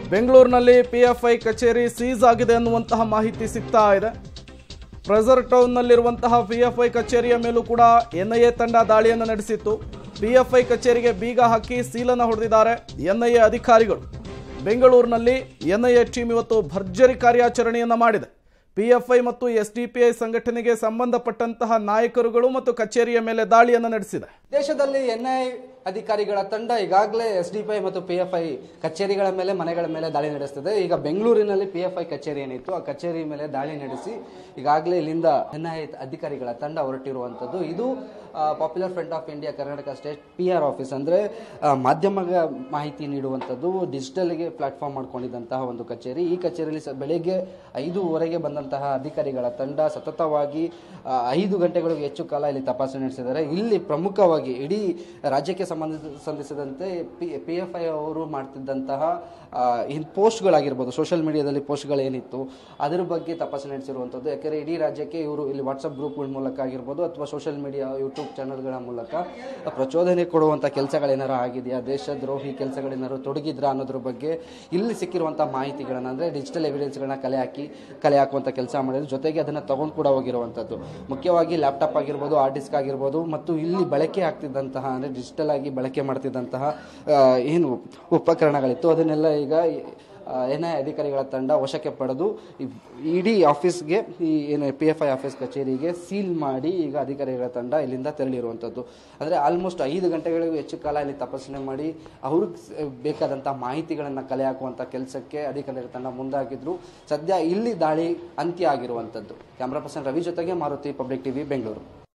ಬೆಂಗಳೂರಿನಲ್ಲಿ ಪಿಎಫ್ಐ ಕಚೇರಿ ಸೀಸ್ ಆಗಿದೆ ಅನ್ನುವಂತಹ ಮಾಹಿತಿ ಸಿಗ್ತಾ ಇದೆ ಪ್ರೆಸರ್ ಟೌನ್ನಲ್ಲಿರುವಂತಹ ಪಿಎಫ್ಐ ಕಚೇರಿಯ ಮೇಲೂ ಕೂಡ ಎನ್ಐಎ ತಂಡ ದಾಳಿಯನ್ನು ನಡೆಸಿತ್ತು ಪಿಎಫ್ಐ ಕಚೇರಿಗೆ ಬೀಗ ಹಾಕಿ ಸೀಲನ್ನು ಹೊಡೆದಿದ್ದಾರೆ ಎನ್ಐಎ ಅಧಿಕಾರಿಗಳು ಬೆಂಗಳೂರಿನಲ್ಲಿ ಎನ್ಐಎ ಟೀಮ್ ಇವತ್ತು ಭರ್ಜರಿ ಕಾರ್ಯಾಚರಣೆಯನ್ನು ಮಾಡಿದೆ ಪಿಎಫ್ಐ ಮತ್ತು ಎಸ್ಡಿಪಿಐ ಸಂಘಟನೆಗೆ ಸಂಬಂಧಪಟ್ಟಂತಹ ನಾಯಕರುಗಳು ಮತ್ತು ಕಚೇರಿಯ ಮೇಲೆ ದಾಳಿಯನ್ನು ನಡೆಸಿದೆ ದೇಶದಲ್ಲಿ ಎನ್ಐ ಅಧಿಕಾರಿಗಳ ತಂಡ ಈಗಾಗಲೇ ಎಸ್ ಡಿ ಪಿ ಐ ಮತ್ತು ಪಿ ಎಫ್ ಐ ಕಚೇರಿಗಳ ಮೇಲೆ ಮನೆಗಳ ಮೇಲೆ ದಾಳಿ ನಡೆಸ್ತಿದೆ ಈಗ ಬೆಂಗಳೂರಿನಲ್ಲಿ ಪಿ ಎಫ್ ಐ ಕಚೇರಿ ಏನಿತ್ತು ಆ ಕಚೇರಿ ಮೇಲೆ ದಾಳಿ ನಡೆಸಿ ಈಗಾಗಲೇ ಇಲ್ಲಿಂದ ಎನ್ ಐ ಅಧಿಕಾರಿಗಳ ತಂಡ ಹೊರಟಿರುವಂಥದ್ದು ಇದು Popular Front of India Karnataka state P R office ಅಂದರೆ ಮಾಧ್ಯಮ ಮಾಹಿತಿ ನೀಡುವಂಥದ್ದು ಡಿಜಿಟಲ್ಗೆ ಪ್ಲಾಟ್ಫಾರ್ಮ್ ಮಾಡ್ಕೊಂಡಿದ್ದಂತಹ ಒಂದು ಕಚೇರಿ ಈ ಕಚೇರಿಯಲ್ಲಿ ಸ ಬೆಳಗ್ಗೆ ಐದೂವರೆಗೆ ಬಂದಂತಹ ಅಧಿಕಾರಿಗಳ ತಂಡ ಸತತವಾಗಿ ಆ, ಐದು ಗಂಟೆಗಳಿಗೂ ಹೆಚ್ಚು ಕಾಲ ಇಲ್ಲಿ ತಪಾಸಣೆ ನಡೆಸಿದ್ದಾರೆ ಇಲ್ಲಿ ಪ್ರಮುಖವಾಗಿ ಇಡೀ ರಾಜ್ಯಕ್ಕೆ ಸಂಬಂಧಿಸ ಸಂಬಂಧಿಸಿದಂತೆ ಪಿ ಪಿ ಎಫ್ ಐ ಅವರು ಮಾಡ್ತಿದ್ದಂತಹ ಇನ್ ಪೋಸ್ಟ್ಗಳಾಗಿರ್ಬೋದು ಸೋಷಿಯಲ್ ಮೀಡಿಯಾದಲ್ಲಿ ಪೋಸ್ಟ್ಗಳೇನಿತ್ತು ಅದರ ಬಗ್ಗೆ ತಪಾಸಣೆ ನಡೆಸಿರುವಂಥದ್ದು ಯಾಕೆಂದರೆ ಇಡೀ ರಾಜ್ಯಕ್ಕೆ ಇವರು ಇಲ್ಲಿ ವಾಟ್ಸಪ್ ಗ್ರೂಪ್ಗಳ ಮೂಲಕ ಆಗಿರ್ಬೋದು ಅಥವಾ ಸೋಷಿಯಲ್ ಮೀಡಿಯಾ ಯೂಟ್ಯೂಬ್ ಚಾನಲ್ಗಳ ಮೂಲಕ ಪ್ರಚೋದನೆ ಕೊಡುವಂಥ ಕೆಲಸಗಳೇನಾರು ಆಗಿದೆಯಾ ದೇಶದ್ರೋಹಿ ಕೆಲಸಗಳೇನಾರು ತೊಡಗಿದ್ರಾ ಅನ್ನೋದ್ರ ಬಗ್ಗೆ ಇಲ್ಲಿ ಸಿಕ್ಕಿರುವಂಥ ಮಾಹಿತಿಗಳನ್ನು ಅಂದರೆ ಡಿಜಿಟಲ್ ಎವಿಡೆನ್ಸ್ಗಳನ್ನ ಕಲೆ ಹಾಕಿ ಕಲೆ ಹಾಕುವಂಥ ಕೆಲಸ ಮಾಡಿದ್ರು ಜೊತೆಗೆ ಅದನ್ನು ತಗೊಂಡು ಕೂಡ ಹೋಗಿರುವಂಥದ್ದು ಮುಖ್ಯವಾಗಿ ಲ್ಯಾಪ್ಟಾಪ್ ಆಗಿರ್ಬೋದು ಹಾರ್ಡ್ ಡಿಸ್ಕ್ ಆಗಿರ್ಬೋದು ಮತ್ತು ಇಲ್ಲಿ ಬಳಕೆ ಆಗ್ತಿದ್ದಂತಹ ಅಂದರೆ ಡಿಜಿಟಲ್ ಆಗಿ ಬಳಕೆ ಮಾಡ್ತಿದ್ದಂತಹ ಆ, ಏನು ಉಪಕರಣಗಳಿತ್ತು ಅದನ್ನೆಲ್ಲ ಈಗ ಎನ್ ಐ ಅಧಿಕಾರಿಗಳ ತಂಡ ವಶಕ್ಕೆ ಪಡೆದು ಈ ಇಡೀ ಆಫೀಸ್ಗೆ ಈ ಏನು ಪಿ ಎಫ್ ಐ ಆಫೀಸ್ ಕಚೇರಿಗೆ ಸೀಲ್ ಮಾಡಿ ಈಗ ಅಧಿಕಾರಿಗಳ ತಂಡ ಇಲ್ಲಿಂದ ತೆರಳಿರುವಂಥದ್ದು ಅಂದರೆ ಆಲ್ಮೋಸ್ಟ್ ಐದು ಗಂಟೆಗಳಿಗೂ ಹೆಚ್ಚು ಕಾಲ ಇಲ್ಲಿ ತಪಾಸಣೆ ಮಾಡಿ ಅವ್ರಿಗೆ ಸ- ಬೇಕಾದಂಥ ಮಾಹಿತಿಗಳನ್ನು ಕಲೆ ಹಾಕುವಂಥ ಕೆಲಸಕ್ಕೆ ಅಧಿಕಾರಿಗಳ ತಂಡ ಮುಂದಾಗಿದ್ರು ಸದ್ಯ ಇಲ್ಲಿ ದಾಳಿ ಅಂತ್ಯ ಆಗಿರುವಂಥದ್ದು ಕ್ಯಾಮ್ರಾ ಪರ್ಸನ್ ರವಿ ಜೊತೆಗೆ ಮಾರುತಿ ಪಬ್ಲಿಕ್ ಟಿವಿ ಬೆಂಗಳೂರು